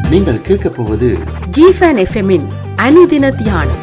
நீங்கள் கேட்கப் போவது ஜிஃபன் எஃப்எம்மின் அனுதின தியானம்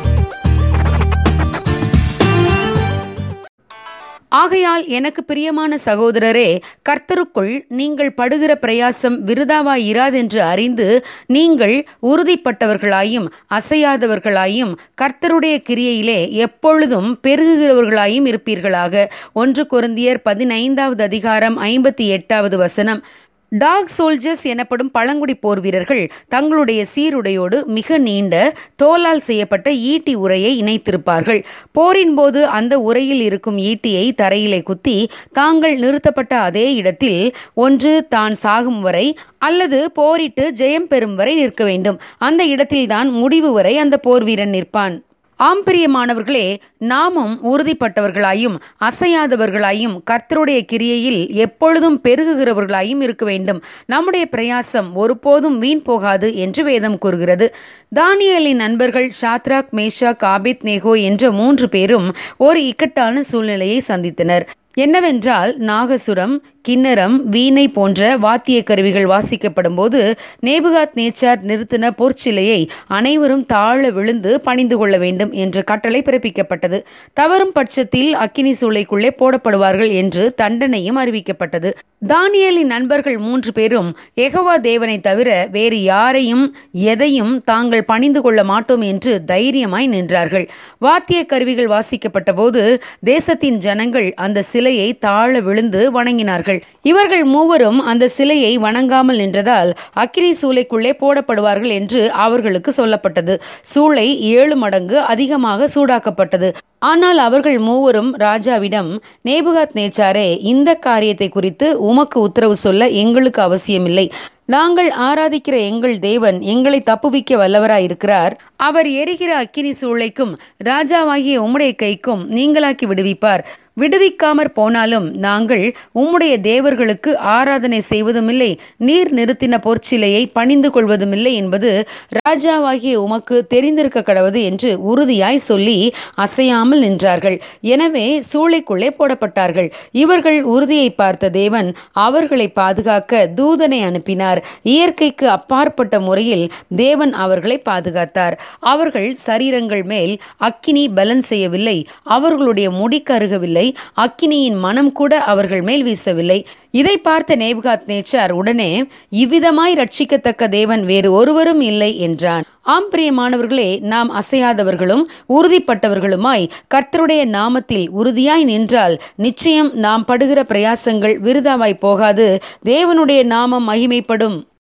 ஆகையால் எனக்கு பிரியமான சகோதரரே கர்த்தருக்குள் நீங்கள் படுகிற பிரயாசம் விருதாவாய் இராதென்று அறிந்து நீங்கள் உறுதிப்பட்டவர்களாயும் அசையாதவர்களாயும் கர்த்தருடைய கிரியையிலே எப்பொழுதும் பெருகுகிறவர்களாயும் இருப்பீர்களாக ஒன்று கொருந்தியர் பதினைந்தாவது அதிகாரம் ஐம்பத்தி எட்டாவது வசனம் டாக் சோல்ஜர்ஸ் எனப்படும் பழங்குடி போர் வீரர்கள் தங்களுடைய சீருடையோடு மிக நீண்ட தோலால் செய்யப்பட்ட ஈட்டி உரையை இணைத்திருப்பார்கள் போரின் போது அந்த உரையில் இருக்கும் ஈட்டியை தரையிலே குத்தி தாங்கள் நிறுத்தப்பட்ட அதே இடத்தில் ஒன்று தான் சாகும் வரை அல்லது போரிட்டு ஜெயம் பெறும் வரை நிற்க வேண்டும் அந்த இடத்தில்தான் முடிவு வரை அந்த போர் வீரன் நிற்பான் ஆம் பிரியமானவர்களே நாமும் உறுதிப்பட்டவர்களாயும் அசையாதவர்களாயும் கர்த்தருடைய கிரியையில் எப்பொழுதும் பெருகுகிறவர்களாயும் இருக்க வேண்டும் நம்முடைய பிரயாசம் ஒருபோதும் வீண் போகாது என்று வேதம் கூறுகிறது தானியலின் நண்பர்கள் ஷாத்ராக் மேஷாக் ஆபித் நேகோ என்ற மூன்று பேரும் ஒரு இக்கட்டான சூழ்நிலையை சந்தித்தனர் என்னவென்றால் நாகசுரம் கிண்ணரம் வீணை போன்ற வாத்திய கருவிகள் வாசிக்கப்படும் போது நேபுகாத் நேச்சார் நிறுத்தின பொற்சிலையை அனைவரும் தாழ விழுந்து பணிந்து கொள்ள வேண்டும் என்ற கட்டளை பிறப்பிக்கப்பட்டது தவறும் பட்சத்தில் அக்கினி சூளைக்குள்ளே போடப்படுவார்கள் என்று தண்டனையும் அறிவிக்கப்பட்டது தானியலின் நண்பர்கள் மூன்று பேரும் எகவா தேவனை தவிர வேறு யாரையும் எதையும் தாங்கள் பணிந்து கொள்ள மாட்டோம் என்று தைரியமாய் நின்றார்கள் வாத்திய கருவிகள் வாசிக்கப்பட்ட போது தேசத்தின் ஜனங்கள் அந்த சிலையை தாழ விழுந்து வணங்கினார்கள் இவர்கள் மூவரும் அந்த சிலையை வணங்காமல் நின்றதால் அக்கினி சூளைக்குள்ளே போடப்படுவார்கள் என்று அவர்களுக்கு சொல்லப்பட்டது சூளை ஏழு மடங்கு அதிகமாக சூடாக்கப்பட்டது ஆனால் அவர்கள் மூவரும் ராஜாவிடம் நேபுகாத் நேச்சாரே இந்த காரியத்தை குறித்து உமக்கு உத்தரவு சொல்ல எங்களுக்கு அவசியமில்லை நாங்கள் ஆராதிக்கிற எங்கள் தேவன் எங்களை தப்புவிக்க வல்லவராயிருக்கிறார் அவர் எரிகிற அக்கினி சூளைக்கும் ராஜாவாகிய உம்முடைய கைக்கும் நீங்களாக்கி விடுவிப்பார் விடுவிக்காமற் போனாலும் நாங்கள் உம்முடைய தேவர்களுக்கு ஆராதனை செய்வதுமில்லை நீர் நிறுத்தின பொற்சிலையை பணிந்து கொள்வதுமில்லை என்பது ராஜாவாகிய உமக்கு தெரிந்திருக்க கடவது என்று உறுதியாய் சொல்லி அசையாமல் நின்றார்கள் எனவே சூளைக்குள்ளே போடப்பட்டார்கள் இவர்கள் உறுதியை பார்த்த தேவன் அவர்களை பாதுகாக்க தூதனை அனுப்பினார் இயற்கைக்கு அப்பாற்பட்ட முறையில் தேவன் அவர்களை பாதுகாத்தார் அவர்கள் சரீரங்கள் மேல் அக்கினி பலன் செய்யவில்லை அவர்களுடைய முடி கருகவில்லை அக்கினியின் மனம் கூட அவர்கள் மேல் வீசவில்லை இதை பார்த்த நேபுகாத் நேச்சார் உடனே இவ்விதமாய் ரட்சிக்கத்தக்க தேவன் வேறு ஒருவரும் இல்லை என்றான் ஆம் பிரியமானவர்களே நாம் அசையாதவர்களும் உறுதிப்பட்டவர்களுமாய் கர்த்தருடைய நாமத்தில் உறுதியாய் நின்றால் நிச்சயம் நாம் படுகிற பிரயாசங்கள் விருதாவாய் போகாது தேவனுடைய நாமம் மகிமைப்படும்